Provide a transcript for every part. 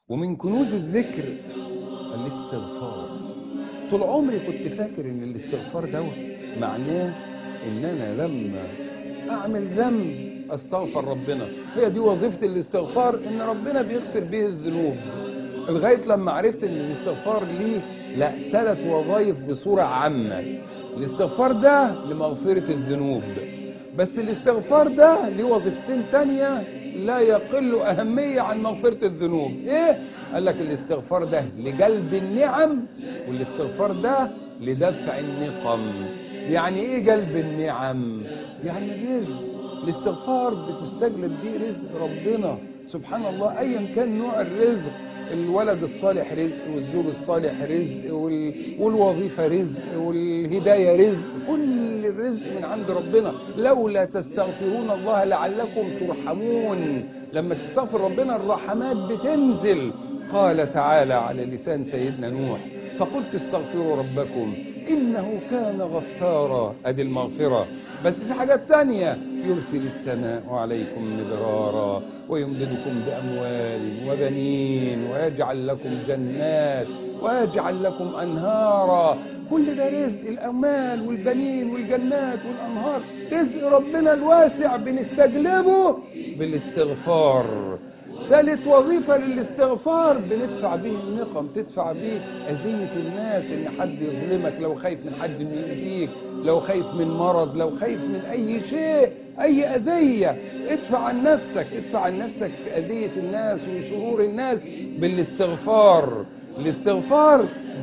ومن كنوز الذكر الاستغفار طول عمري كنت فاكر ان الاستغفار دوت معناه ان انا لما اعمل ذنب استغفر ربنا هي دي وظيفة الاستغفار ان ربنا بيغفر به الذنوب لغاية لما عرفت ان الاستغفار ليه لا ثلاث وظائف بصورة عامة الاستغفار ده لمغفرة الذنوب بس الاستغفار ده ليه وظيفتين تانية لا يقل أهمية عن مغفرة الذنوب ايه؟ قال لك الاستغفار ده لجلب النعم والاستغفار ده لدفع النقم يعني ايه جلب النعم يعني الرزق الاستغفار بتستجلب بيه رزق ربنا سبحان الله ايا كان نوع الرزق الولد الصالح رزق والزوج الصالح رزق وال... والوظيفة رزق والهداية رزق كل الرزق من عند ربنا لولا تستغفرون الله لعلكم ترحمون لما تستغفر ربنا الرحمات بتنزل قال تعالى على لسان سيدنا نوح فقلت استغفروا ربكم إنه كان غفارا أدي المغفرة بس في حاجات تانية يرسل السماء عليكم مدرارا ويمددكم بأموال وبنين ويجعل لكم جنات ويجعل لكم أنهارا كل ده رزق الأموال والبنين والجنات والأنهار رزق ربنا الواسع بنستجلبه بالاستغفار ثالث وظيفة للاستغفار بندفع به النقم تدفع به أذية الناس إن حد يظلمك لو خايف من حد إنه يأذيك لو خايف من مرض لو خايف من أي شيء أي أذية ادفع عن نفسك ادفع عن نفسك أذية الناس وشرور الناس بالاستغفار الاستغفار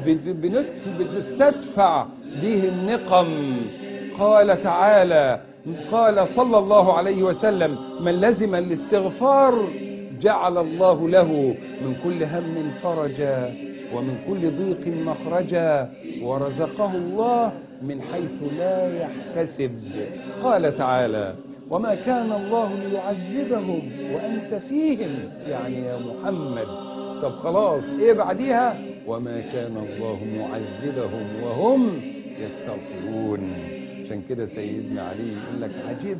بتستدفع به النقم قال تعالى قال صلى الله عليه وسلم من لزم الاستغفار جعل الله له من كل هم فرجا ومن كل ضيق مخرجا ورزقه الله من حيث لا يحتسب قال تعالى وما كان الله ليعذبهم وأنت فيهم يعني يا محمد طب خلاص ايه بعديها وما كان الله معذبهم وهم يستغفرون عشان كده سيدنا علي يقول لك عجب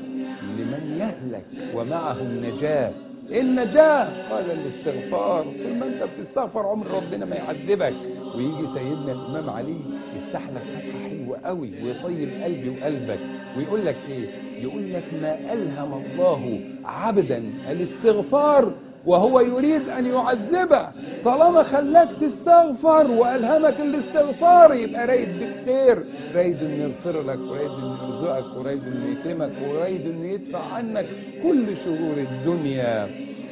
لمن يهلك ومعه النجاه النجاة قال الاستغفار طول ما انت بتستغفر عمر ربنا ما يعذبك ويجي سيدنا الامام علي يفتح لك فتحه حلوه قوي ويطيب قلبي وقلبك ويقول لك ايه يقول لك ما الهم الله عبدا الاستغفار وهو يريد ان يعذبه طالما خلاك تستغفر والهمك الاستغفار يبقى رايد بكتير رايد انه يغفر لك ورايد انه يرزقك ورايد انه يكرمك ورايد انه يدفع عنك كل شرور الدنيا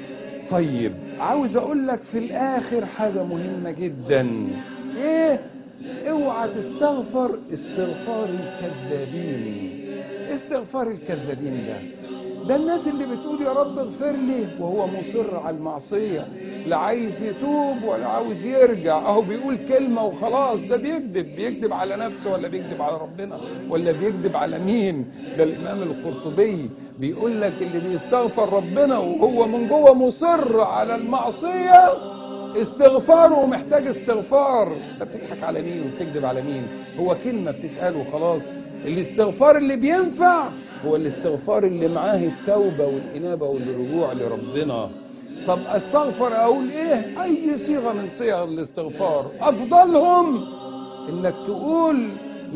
طيب عاوز اقول لك في الاخر حاجة مهمة جدا ايه اوعى تستغفر استغفار الكذابين استغفار الكذابين ده ده الناس اللي بتقول يا رب اغفر لي وهو مصر على المعصية لا عايز يتوب ولا عاوز يرجع اهو بيقول كلمة وخلاص ده بيكذب بيكذب على نفسه ولا بيكذب على ربنا ولا بيكذب على مين ده الامام القرطبي بيقول لك اللي بيستغفر ربنا وهو من جوه مصر على المعصية استغفاره محتاج استغفار انت بتضحك على مين وبتكذب على مين هو كلمة بتتقال وخلاص الاستغفار اللي بينفع هو الاستغفار اللي معاه التوبة والإنابة والرجوع لربنا طب استغفر اقول ايه اي صيغة من صيغ الاستغفار افضلهم انك تقول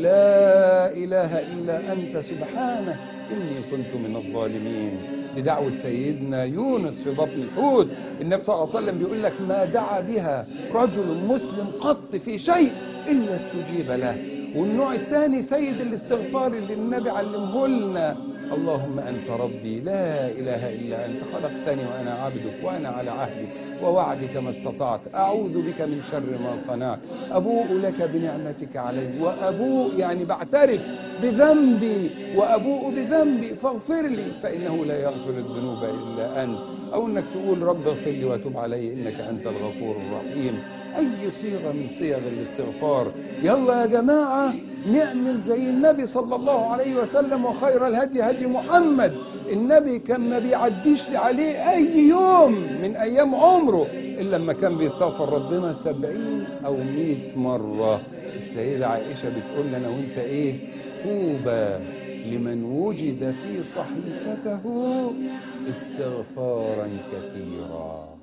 لا اله الا انت سبحانك اني كنت من الظالمين دي دعوة سيدنا يونس في بطن الحوت النبي صلى الله عليه وسلم بيقول لك ما دعا بها رجل مسلم قط في شيء الا استجيب له والنوع الثاني سيد الاستغفار اللي النبي علمه لنا اللهم أنت ربي لا إله إلا أنت خلقتني وأنا عبدك وأنا على عهدك ووعدك ما استطعت أعوذ بك من شر ما صنعت أبوء لك بنعمتك علي وأبوء يعني بعترف بذنبي وأبوء بذنبي فاغفر لي فإنه لا يغفر الذنوب إلا أنت أو أنك تقول رب اغفر لي وتب علي إنك أنت الغفور الرحيم أي صيغة من صيغ الاستغفار يلا يا جماعة نعمل زي النبي صلى الله عليه وسلم وخير الهدي هدي محمد النبي كان ما بيعديش عليه أي يوم من أيام عمره إلا لما كان بيستغفر ربنا سبعين أو مئة مرة السيدة عائشة بتقول لنا وانت إيه طوبى لمن وجد في صحيفته استغفارا كثيرا